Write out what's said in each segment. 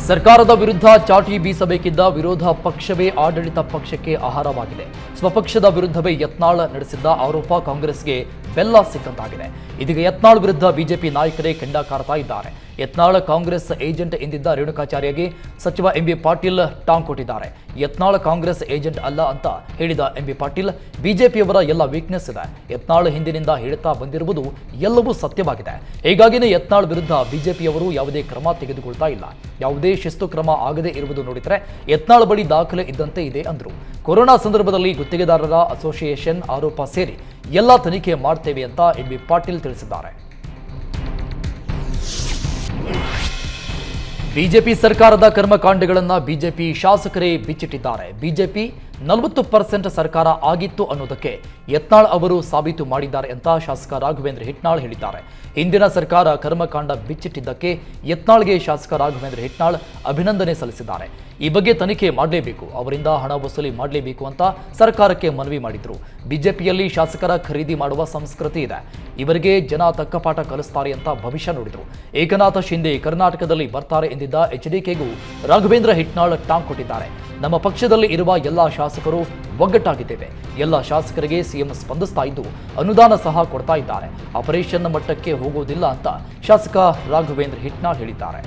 ಸರ್ಕಾರದ ವಿರುದ್ಧ ಚಾಟಿ ಬೀಸಬೇಕಿದ್ದ ವಿರೋಧ ಪಕ್ಷವೇ ಆಡಳಿತ ಪಕ್ಷಕ್ಕೆ ಆಹಾರವಾಗಿದೆ ಸ್ವಪಕ್ಷದ ವಿರುದ್ಧವೇ ಯತ್ನಾಳ್ ನಡೆಸಿದ್ದ ಆರೋಪ ಕಾಂಗ್ರೆಸ್ಗೆ ಬೆಲ್ಲ ಸಿಕ್ಕಂತಾಗಿದೆ ಇದೀಗ ಯತ್ನಾಳ್ ವಿರುದ್ಧ ಬಿಜೆಪಿ ನಾಯಕರೇ ಕೆಂಡ ಕಾರ್ತಾ ಇದ್ದಾರೆ ಯತ್ನಾಳ್ ಕಾಂಗ್ರೆಸ್ ಏಜೆಂಟ್ ಎಂದಿದ್ದ ರೇಣುಕಾಚಾರ್ಯಗೆ ಸಚಿವ ಎಂಬಿ ಪಾಟೀಲ್ ಟಾಂಗ್ ಕೊಟ್ಟಿದ್ದಾರೆ ಯತ್ನಾಳ್ ಕಾಂಗ್ರೆಸ್ ಏಜೆಂಟ್ ಅಲ್ಲ ಅಂತ ಹೇಳಿದ ಎಂಬಿ ಪಾಟೀಲ್ ಬಿಜೆಪಿಯವರ ಎಲ್ಲ ವೀಕ್ನೆಸ್ ಇದೆ ಯತ್ನಾಳ್ ಹಿಂದಿನಿಂದ ಹೇಳ್ತಾ ಬಂದಿರುವುದು ಎಲ್ಲವೂ ಸತ್ಯವಾಗಿದೆ ಹೀಗಾಗಿನೇ ಯತ್ನಾಳ್ ವಿರುದ್ಧ ಬಿಜೆಪಿಯವರು ಯಾವುದೇ ಕ್ರಮ ತೆಗೆದುಕೊಳ್ತಾ ಇಲ್ಲ ಯಾವುದೇ ಶಿಸ್ತು ಕ್ರಮ ಆಗದೇ ಇರುವುದು ನೋಡಿದರೆ ಯತ್ನಾಳ್ ಬಳಿ ದಾಖಲೆ ಇದ್ದಂತೆ ಇದೆ ಅಂದ್ರು ಕೊರೋನಾ ಸಂದರ್ಭದಲ್ಲಿ ಗುತ್ತಿಗೆದಾರರ ಅಸೋಸಿಯೇಷನ್ ಆರೋಪ ಸೇರಿ ಎಲ್ಲ ತನಿಖೆ ಮಾಡ್ತೇವೆ ಅಂತ ಎಂಬಿ ಪಾಟೀಲ್ ತಿಳಿಸಿದ್ದಾರೆ ಬಿಜೆಪಿ ಸರ್ಕಾರದ ಕರ್ಮಕಾಂಡಗಳನ್ನ ಬಿಜೆಪಿ ಶಾಸಕರೇ ಬಿಚ್ಚಿಟ್ಟಿದ್ದಾರೆ ಬಿಜೆಪಿ ನಲವತ್ತು ಪರ್ಸೆಂಟ್ ಸರ್ಕಾರ ಆಗಿತ್ತು ಅನ್ನೋದಕ್ಕೆ ಯತ್ನಾಳ್ ಅವರು ಸಾಬೀತು ಮಾಡಿದ್ದಾರೆ ಅಂತ ಶಾಸಕ ರಾಘವೇಂದ್ರ ಹಿಟ್ನಾಳ್ ಹೇಳಿದ್ದಾರೆ ಹಿಂದಿನ ಸರ್ಕಾರ ಕರ್ಮಕಾಂಡ ಬಿಚ್ಚಿಟ್ಟಿದ್ದಕ್ಕೆ ಯತ್ನಾಳ್ಗೆ ಶಾಸಕ ರಾಘವೇಂದ್ರ ಹಿಟ್ನಾಳ್ ಅಭಿನಂದನೆ ಸಲ್ಲಿಸಿದ್ದಾರೆ ಈ ಬಗ್ಗೆ ತನಿಖೆ ಮಾಡಲೇಬೇಕು ಅವರಿಂದ ಹಣ ವಸೂಲಿ ಮಾಡಲೇಬೇಕು ಅಂತ ಸರ್ಕಾರಕ್ಕೆ ಮನವಿ ಮಾಡಿದ್ರು ಬಿಜೆಪಿಯಲ್ಲಿ ಶಾಸಕರ ಖರೀದಿ ಮಾಡುವ ಸಂಸ್ಕೃತಿ ಇದೆ ಇವರಿಗೆ ಜನ ತಕ್ಕ ಪಾಠ ಕಲಿಸ್ತಾರೆ ಅಂತ ಭವಿಷ್ಯ ನುಡಿದ್ರು ಏಕನಾಥ ಶಿಂದೆ ಕರ್ನಾಟಕದಲ್ಲಿ ಬರ್ತಾರೆ ಎಂದಿದ್ದ ಎಚ್ಡಿಕೆಗೂ ರಾಘವೇಂದ್ರ ಹಿಟ್ನಾಳ್ ಟಾಂಗ್ ಕೊಟ್ಟಿದ್ದಾರೆ ನಮ್ಮ ಪಕ್ಷದಲ್ಲಿ ಇರುವ ಎಲ್ಲ ಶಾಸಕರು ಒಗ್ಗಟ್ಟಾಗಿದ್ದೇವೆ ಎಲ್ಲ ಶಾಸಕರಿಗೆ ಸಿಎಂ ಸ್ಪಂದಿಸ್ತಾ ಇದ್ದು ಅನುದಾನ ಸಹ ಕೊಡ್ತಾ ಇದ್ದಾರೆ ಆಪರೇಷನ್ ಮಟ್ಟಕ್ಕೆ ಹೋಗುವುದಿಲ್ಲ ಅಂತ ಶಾಸಕ ರಾಘವೇಂದ್ರ ಹಿಟ್ನಾಳ್ ಹೇಳಿದ್ದಾರೆ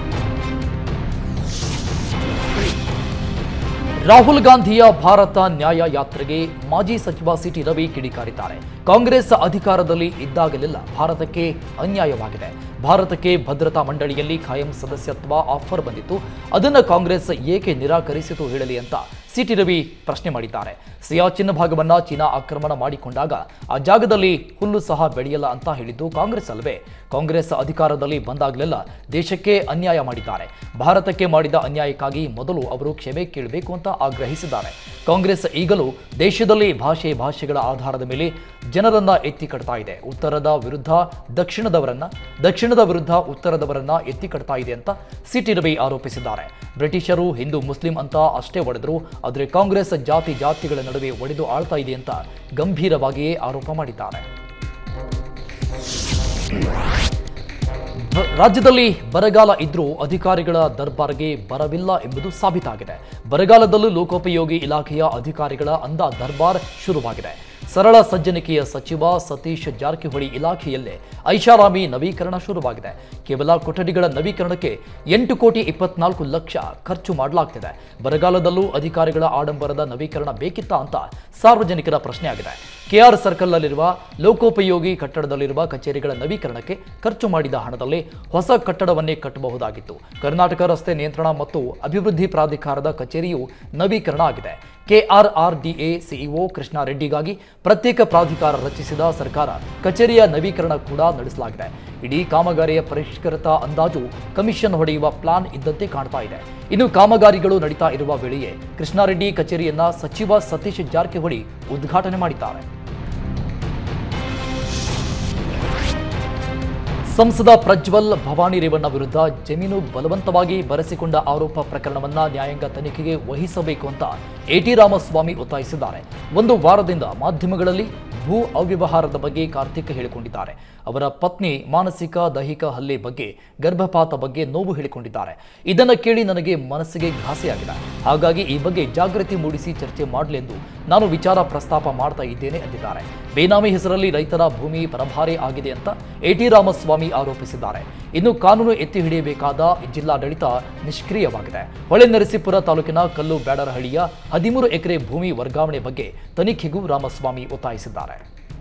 ರಾಹುಲ್ ಗಾಂಧಿಯ ಭಾರತ ನ್ಯಾಯ ಯಾತ್ರೆಗೆ ಮಾಜಿ ಸಚಿವ ಸಿಟಿ ರವಿ ಕಿಡಿಕಾರಿದ್ದಾರೆ ಕಾಂಗ್ರೆಸ್ ಅಧಿಕಾರದಲ್ಲಿ ಇದ್ದಾಗಲೆಲ್ಲ ಭಾರತಕ್ಕೆ ಅನ್ಯಾಯವಾಗಿದೆ ಭಾರತಕ್ಕೆ ಭದ್ರತಾ ಮಂಡಳಿಯಲ್ಲಿ ಖಾಯಂ ಸದಸ್ಯತ್ವ ಆಫರ್ ಬಂದಿತ್ತು ಅದನ್ನು ಕಾಂಗ್ರೆಸ್ ಏಕೆ ನಿರಾಕರಿಸಿತು ಹೇಳಲಿ ಅಂತ ಸಿಟಿ ರವಿ ಪ್ರಶ್ನೆ ಮಾಡಿದ್ದಾರೆ ಸಿಯಾಚಿನ್ ಭಾಗವನ್ನ ಚೀನಾ ಆಕ್ರಮಣ ಮಾಡಿಕೊಂಡಾಗ ಆ ಜಾಗದಲ್ಲಿ ಹುಲ್ಲು ಸಹ ಬೆಳೆಯಲ್ಲ ಅಂತ ಹೇಳಿದ್ದು ಕಾಂಗ್ರೆಸ್ ಅಲ್ವೇ ಕಾಂಗ್ರೆಸ್ ಅಧಿಕಾರದಲ್ಲಿ ಬಂದಾಗಲೆಲ್ಲ ದೇಶಕ್ಕೆ ಅನ್ಯಾಯ ಮಾಡಿದ್ದಾರೆ ಭಾರತಕ್ಕೆ ಮಾಡಿದ ಅನ್ಯಾಯಕ್ಕಾಗಿ ಮೊದಲು ಅವರು ಕ್ಷಮೆ ಕೇಳಬೇಕು ಅಂತ ಆಗ್ರಹಿಸಿದ್ದಾರೆ ಕಾಂಗ್ರೆಸ್ ಈಗಲೂ ದೇಶದಲ್ಲಿ ಭಾಷೆ ಭಾಷೆಗಳ ಆಧಾರದ ಮೇಲೆ ಜನರನ್ನ ಎತ್ತಿ ಕಟ್ತಾ ಇದೆ ಉತ್ತರದ ವಿರುದ್ಧ ದಕ್ಷಿಣದವರನ್ನ ದಕ್ಷಿಣದ ವಿರುದ್ಧ ಉತ್ತರದವರನ್ನ ಎತ್ತಿ ಕಟ್ತಾ ಇದೆ ಅಂತ ಸಿಟಿ ರವಿ ಆರೋಪಿಸಿದ್ದಾರೆ ಬ್ರಿಟಿಷರು ಹಿಂದೂ ಮುಸ್ಲಿಂ ಅಂತ ಅಷ್ಟೇ ಒಡೆದ್ರು ಆದರೆ ಕಾಂಗ್ರೆಸ್ ಜಾತಿ ಜಾತಿಗಳ ನಡುವೆ ಒಡೆದು ಆಳ್ತಾ ಇದೆ ಅಂತ ಗಂಭೀರವಾಗಿಯೇ ಆರೋಪ ಮಾಡಿದ್ದಾರೆ ಬ- ರಾಜ್ಯದಲ್ಲಿ ಬರಗಾಲ ಇದ್ರೂ ಅಧಿಕಾರಿಗಳ ದರ್ಬಾರ್ಗೆ ಬರವಿಲ್ಲ ಎಂಬುದು ಸಾಬೀತಾಗಿದೆ ಬರಗಾಲದಲ್ಲೂ ಲೋಕೋಪಯೋಗಿ ಇಲಾಖೆಯ ಅಧಿಕಾರಿಗಳ ಅಂದ ದರ್ಬಾರ್ ಶುರುವಾಗಿದೆ ಸರಳ ಸಜ್ಜನಿಕೆಯ ಸಚಿವ ಸತೀಶ್ ಜಾರಕಿಹೊಳಿ ಇಲಾಖೆಯಲ್ಲೇ ಐಷಾರಾಮಿ ನವೀಕರಣ ಶುರುವಾಗಿದೆ ಕೇವಲ ಕೊಠಡಿಗಳ ನವೀಕರಣಕ್ಕೆ ಎಂಟು ಕೋಟಿ ಇಪ್ಪತ್ನಾಲ್ಕು ಲಕ್ಷ ಖರ್ಚು ಮಾಡಲಾಗ್ತಿದೆ ಬರಗಾಲದಲ್ಲೂ ಅಧಿಕಾರಿಗಳ ಆಡಂಬರದ ನವೀಕರಣ ಬೇಕಿತ್ತಾ ಅಂತ ಸಾರ್ವಜನಿಕರ ಪ್ರಶ್ನೆಯಾಗಿದೆ ಕೆಆರ್ ಸರ್ಕಲ್ನಲ್ಲಿರುವ ಲೋಕೋಪಯೋಗಿ ಕಟ್ಟಡದಲ್ಲಿರುವ ಕಚೇರಿಗಳ ನವೀಕರಣಕ್ಕೆ ಖರ್ಚು ಮಾಡಿದ ಹಣದಲ್ಲಿ ಹೊಸ ಕಟ್ಟಡವನ್ನೇ ಕಟ್ಟಬಹುದಾಗಿತ್ತು ಕರ್ನಾಟಕ ರಸ್ತೆ ನಿಯಂತ್ರಣ ಮತ್ತು ಅಭಿವೃದ್ಧಿ ಪ್ರಾಧಿಕಾರದ ಕಚೇರಿಯು ನವೀಕರಣ ಆಗಿದೆ ಕೆಆರ್ಆರ್ಡಿಎ ಸಿಇಒ ಕೃಷ್ಣ ರೆಡ್ಡಿಗಾಗಿ ಪ್ರತ್ಯೇಕ ಪ್ರಾಧಿಕಾರ ರಚಿಸಿದ ಸರ್ಕಾರ ಕಚೇರಿಯ ನವೀಕರಣ ಕೂಡ ನಡೆಸಲಾಗಿದೆ ಇಡೀ ಕಾಮಗಾರಿಯ ಪರಿಷ್ಕೃತ ಅಂದಾಜು ಕಮಿಷನ್ ಹೊಡೆಯುವ ಪ್ಲಾನ್ ಇದ್ದಂತೆ ಕಾಣ್ತಾ ಇದೆ ಇನ್ನು ಕಾಮಗಾರಿಗಳು ನಡೀತಾ ಇರುವ ವೇಳೆಯೇ ಕೃಷ್ಣಾರೆಡ್ಡಿ ಕಚೇರಿಯನ್ನ ಸಚಿವ ಸತೀಶ್ ಜಾರಕಿಹೊಳಿ ಉದ್ಘಾಟನೆ ಮಾಡಿದ್ದಾರೆ ಸಂಸದ ಪ್ರಜ್ವಲ್ ಭವಾನಿ ರೇವಣ್ಣ ವಿರುದ್ಧ ಜಮೀನು ಬಲವಂತವಾಗಿ ಬರೆಸಿಕೊಂಡ ಆರೋಪ ಪ್ರಕರಣವನ್ನ ನ್ಯಾಯಾಂಗ ತನಿಖೆಗೆ ವಹಿಸಬೇಕು ಅಂತ ಎಟಿ ರಾಮಸ್ವಾಮಿ ಒತ್ತಾಯಿಸಿದ್ದಾರೆ ಒಂದು ವಾರದಿಂದ ಮಾಧ್ಯಮಗಳಲ್ಲಿ ಭೂ ಅವ್ಯವಹಾರದ ಬಗ್ಗೆ ಕಾರ್ತಿಕ್ ಹೇಳಿಕೊಂಡಿದ್ದಾರೆ ಅವರ ಪತ್ನಿ ಮಾನಸಿಕ ದೈಹಿಕ ಹಲ್ಲೆ ಬಗ್ಗೆ ಗರ್ಭಪಾತ ಬಗ್ಗೆ ನೋವು ಹೇಳಿಕೊಂಡಿದ್ದಾರೆ ಇದನ್ನ ಕೇಳಿ ನನಗೆ ಮನಸ್ಸಿಗೆ ಘಾಸಿಯಾಗಿದೆ ಹಾಗಾಗಿ ಈ ಬಗ್ಗೆ ಜಾಗೃತಿ ಮೂಡಿಸಿ ಚರ್ಚೆ ಮಾಡಲೆಂದು ನಾನು ವಿಚಾರ ಪ್ರಸ್ತಾಪ ಮಾಡ್ತಾ ಇದ್ದೇನೆ ಎಂದಿದ್ದಾರೆ ಬೇನಾಮಿ ಹೆಸರಲ್ಲಿ ರೈತರ ಭೂಮಿ ಪರಭಾರೆ ಆಗಿದೆ ಅಂತ ಎಟಿ ರಾಮಸ್ವಾಮಿ ಆರೋಪಿಸಿದ್ದಾರೆ ಇನ್ನು ಕಾನೂನು ಎತ್ತಿ ಹಿಡಿಯಬೇಕಾದ ಜಿಲ್ಲಾಡಳಿತ ನಿಷ್ಕ್ರಿಯವಾಗಿದೆ ಹೊಳೆನರಸೀಪುರ ತಾಲೂಕಿನ ಕಲ್ಲು ಬ್ಯಾಡರಹಳ್ಳಿಯ ಹದಿಮೂರು ಎಕರೆ ಭೂಮಿ ವರ್ಗಾವಣೆ ಬಗ್ಗೆ ತನಿಖೆಗೂ ರಾಮಸ್ವಾಮಿ ಒತ್ತಾಯಿಸಿದ್ದಾರೆ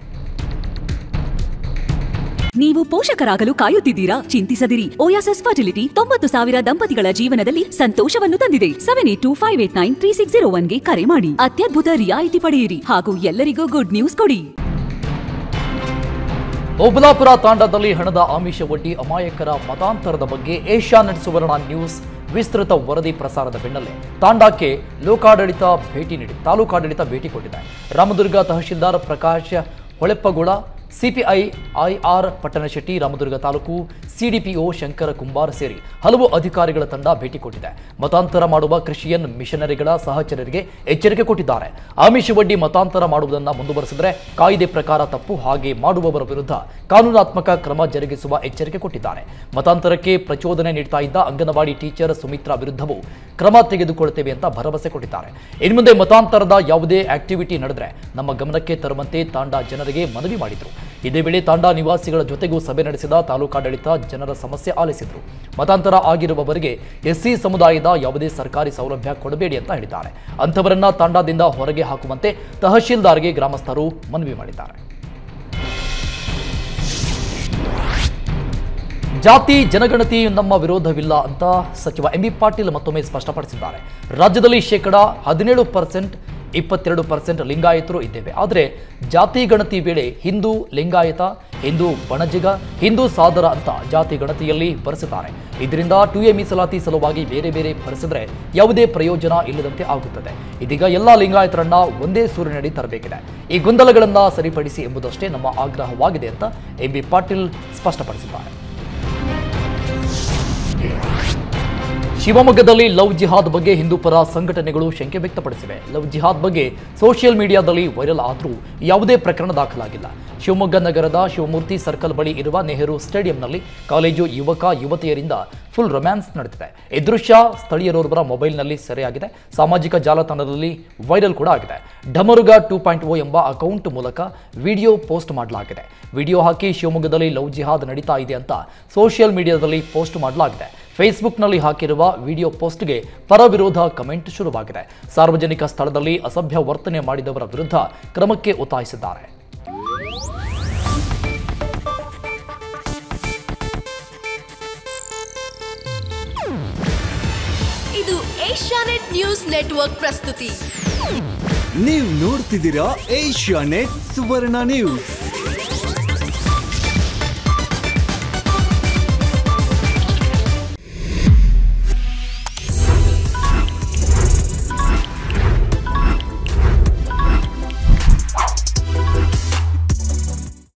ನೀವು ಪೋಷಕರಾಗಲು ಕಾಯುತ್ತಿದ್ದೀರಾ ಚಿಂತಿಸದಿರಿ ಓಯಾಸಸ್ ಫರ್ಟಿಲಿಟಿ ತೊಂಬತ್ತು ಸಾವಿರ ದಂಪತಿಗಳ ಜೀವನದಲ್ಲಿ ಸಂತೋಷವನ್ನು ತಂದಿದೆ seven eight two five eight nine three six zero ಒನ್ಗೆ ಕರೆ ಮಾಡಿ ಅತ್ಯದ್ಭುತ ರಿಯಾಯಿತಿ ಪಡೆಯಿರಿ ಹಾಗೂ ಎಲ್ಲರಿಗೂ ಗುಡ್ ನ್ಯೂಸ್ ಕೊಡಿ ಓಬಲಾಪುರ ತಾಂಡಾದಲ್ಲಿ ಹಣದ ಆಮಿಷ ಒಡ್ಡಿ ಅಮಾಯಕರ ಮತಾಂತರದ ಬಗ್ಗೆ ಏಷ್ಯಾನೆಟ್ ಸುವರ್ಣ ನ್ಯೂಸ್ ವಿಸ್ತೃತ ವರದಿ ಪ್ರಸಾರದ ಬೆನ್ನಲ್ಲೇ ತಾಂಡಾಕ್ಕೆ ಲೋಕಾಡಳಿತ ಭೇಟಿ ನೀಡಿ ತಾಲೂಕಾಡಳಿತ ಭೇಟಿ ಕೊಟ್ಟಿದೆ ರಾಮದುರ್ಗ ತಹಶೀಲ್ದಾರ್ ಪ್ರಕಾಶ್ ಹೊಳೆಪ್ಪಗೌಡ ಸಿಪಿಐ ಐಆರ್ ಪಟ್ಟಣಶೆಟ್ಟಿ ರಾಮದುರ್ಗ ತಾಲೂಕು ಸಿಡಿಪಿಒ ಶಂಕರ ಕುಂಬಾರ್ ಸೇರಿ ಹಲವು ಅಧಿಕಾರಿಗಳ ತಂಡ ಭೇಟಿ ಕೊಟ್ಟಿದೆ ಮತಾಂತರ ಮಾಡುವ ಕ್ರಿಶ್ಚಿಯನ್ ಮಿಷನರಿಗಳ ಸಹಚರರಿಗೆ ಎಚ್ಚರಿಕೆ ಕೊಟ್ಟಿದ್ದಾರೆ ಆಮಿಷ ಒಡ್ಡಿ ಮತಾಂತರ ಮಾಡುವುದನ್ನು ಮುಂದುವರೆಸಿದರೆ ಕಾಯ್ದೆ ಪ್ರಕಾರ ತಪ್ಪು ಹಾಗೆ ಮಾಡುವವರ ವಿರುದ್ಧ ಕಾನೂನಾತ್ಮಕ ಕ್ರಮ ಜರುಗಿಸುವ ಎಚ್ಚರಿಕೆ ಕೊಟ್ಟಿದ್ದಾರೆ ಮತಾಂತರಕ್ಕೆ ಪ್ರಚೋದನೆ ನೀಡ್ತಾ ಇದ್ದ ಅಂಗನವಾಡಿ ಟೀಚರ್ ಸುಮಿತ್ರಾ ವಿರುದ್ಧವೂ ಕ್ರಮ ತೆಗೆದುಕೊಳ್ಳುತ್ತೇವೆ ಅಂತ ಭರವಸೆ ಕೊಟ್ಟಿದ್ದಾರೆ ಇನ್ನು ಮುಂದೆ ಮತಾಂತರದ ಯಾವುದೇ ಆಕ್ಟಿವಿಟಿ ನಡೆದರೆ ನಮ್ಮ ಗಮನಕ್ಕೆ ತರುವಂತೆ ತಾಂಡಾ ಜನರಿಗೆ ಮನವಿ ಮಾಡಿದರು ಇದೇ ವೇಳೆ ತಾಂಡಾ ನಿವಾಸಿಗಳ ಜೊತೆಗೂ ಸಭೆ ನಡೆಸಿದ ತಾಲೂಕಾಡಳಿತ ಜನರ ಸಮಸ್ಯೆ ಆಲಿಸಿದರು ಮತಾಂತರ ಆಗಿರುವವರಿಗೆ ಎಸ್ಸಿ ಸಮುದಾಯದ ಯಾವುದೇ ಸರ್ಕಾರಿ ಸೌಲಭ್ಯ ಕೊಡಬೇಡಿ ಅಂತ ಹೇಳಿದ್ದಾರೆ ಅಂಥವರನ್ನ ತಾಂಡಾದಿಂದ ಹೊರಗೆ ಹಾಕುವಂತೆ ತಹಶೀಲ್ದಾರ್ಗೆ ಗ್ರಾಮಸ್ಥರು ಮನವಿ ಮಾಡಿದ್ದಾರೆ ಜಾತಿ ಜನಗಣತಿ ನಮ್ಮ ವಿರೋಧವಿಲ್ಲ ಅಂತ ಸಚಿವ ಎಂ ಬಿ ಪಾಟೀಲ್ ಮತ್ತೊಮ್ಮೆ ಸ್ಪಷ್ಟಪಡಿಸಿದ್ದಾರೆ ರಾಜ್ಯದಲ್ಲಿ ಶೇಕಡ ಹದಿನೇಳು ಪರ್ಸೆಂಟ್ ಇಪ್ಪತ್ತೆರಡು ಪರ್ಸೆಂಟ್ ಲಿಂಗಾಯತರು ಇದ್ದೇವೆ ಆದರೆ ಜಾತಿ ಗಣತಿ ವೇಳೆ ಹಿಂದೂ ಲಿಂಗಾಯತ ಹಿಂದೂ ಬಣಜಿಗ ಹಿಂದೂ ಸಾದರ ಅಂತ ಜಾತಿ ಗಣತಿಯಲ್ಲಿ ಬರೆಸಿದ್ದಾರೆ ಇದರಿಂದ ಟು ಎ ಮೀಸಲಾತಿ ಸಲುವಾಗಿ ಬೇರೆ ಬೇರೆ ಬರೆಸಿದ್ರೆ ಯಾವುದೇ ಪ್ರಯೋಜನ ಇಲ್ಲದಂತೆ ಆಗುತ್ತದೆ ಇದೀಗ ಎಲ್ಲ ಲಿಂಗಾಯತರನ್ನ ಒಂದೇ ಸೂರಿನಡಿ ತರಬೇಕಿದೆ ಈ ಗೊಂದಲಗಳನ್ನ ಸರಿಪಡಿಸಿ ಎಂಬುದಷ್ಟೇ ನಮ್ಮ ಆಗ್ರಹವಾಗಿದೆ ಅಂತ ಎಂ ಬಿ ಪಾಟೀಲ್ ಸ್ಪಷ್ಟಪಡಿಸಿದ್ದಾರೆ ಶಿವಮೊಗ್ಗದಲ್ಲಿ ಲವ್ ಜಿಹಾದ್ ಬಗ್ಗೆ ಹಿಂದೂಪರ ಸಂಘಟನೆಗಳು ಶಂಕೆ ವ್ಯಕ್ತಪಡಿಸಿವೆ ಲವ್ ಜಿಹಾದ್ ಬಗ್ಗೆ ಸೋಷಿಯಲ್ ಮೀಡಿಯಾದಲ್ಲಿ ವೈರಲ್ ಆದರೂ ಯಾವುದೇ ಪ್ರಕರಣ ದಾಖಲಾಗಿಲ್ಲ ಶಿವಮೊಗ್ಗ ನಗರದ ಶಿವಮೂರ್ತಿ ಸರ್ಕಲ್ ಬಳಿ ಇರುವ ನೆಹರು ಸ್ಟೇಡಿಯಂನಲ್ಲಿ ಕಾಲೇಜು ಯುವಕ ಯುವತಿಯರಿಂದ ಫುಲ್ ರೊಮ್ಯಾನ್ಸ್ ನಡೆದಿದೆ ಈ ದೃಶ್ಯ ಸ್ಥಳೀಯರೋರ್ವರ ಮೊಬೈಲ್ನಲ್ಲಿ ಸೆರೆಯಾಗಿದೆ ಸಾಮಾಜಿಕ ಜಾಲತಾಣದಲ್ಲಿ ವೈರಲ್ ಕೂಡ ಆಗಿದೆ ಡಮರುಗ ಟೂ ಪಾಯಿಂಟ್ ಓ ಎಂಬ ಅಕೌಂಟ್ ಮೂಲಕ ವಿಡಿಯೋ ಪೋಸ್ಟ್ ಮಾಡಲಾಗಿದೆ ವಿಡಿಯೋ ಹಾಕಿ ಶಿವಮೊಗ್ಗದಲ್ಲಿ ಲವ್ ಜಿಹಾದ್ ನಡೀತಾ ಇದೆ ಅಂತ ಸೋಷಿಯಲ್ ಮೀಡಿಯಾದಲ್ಲಿ ಪೋಸ್ಟ್ ಮಾಡಲಾಗಿದೆ ಫೇಸ್ಬುಕ್ನಲ್ಲಿ ಹಾಕಿರುವ ವಿಡಿಯೋ ಪೋಸ್ಟ್ಗೆ ಪರವಿರೋಧ ಕಮೆಂಟ್ ಶುರುವಾಗಿದೆ ಸಾರ್ವಜನಿಕ ಸ್ಥಳದಲ್ಲಿ ಅಸಭ್ಯ ವರ್ತನೆ ಮಾಡಿದವರ ವಿರುದ್ಧ ಕ್ರಮಕ್ಕೆ ಒತ್ತಾಯಿಸಿದ್ದಾರೆ ಇದು ಏಷ್ಯಾನೆಟ್ ನ್ಯೂಸ್ ನೆಟ್ವರ್ಕ್ ಪ್ರಸ್ತುತಿ ನೀವು ನೋಡ್ತಿದ್ದೀರಾ ಏಷ್ಯಾ ನೆಟ್ ಸುವರ್ಣ ನ್ಯೂಸ್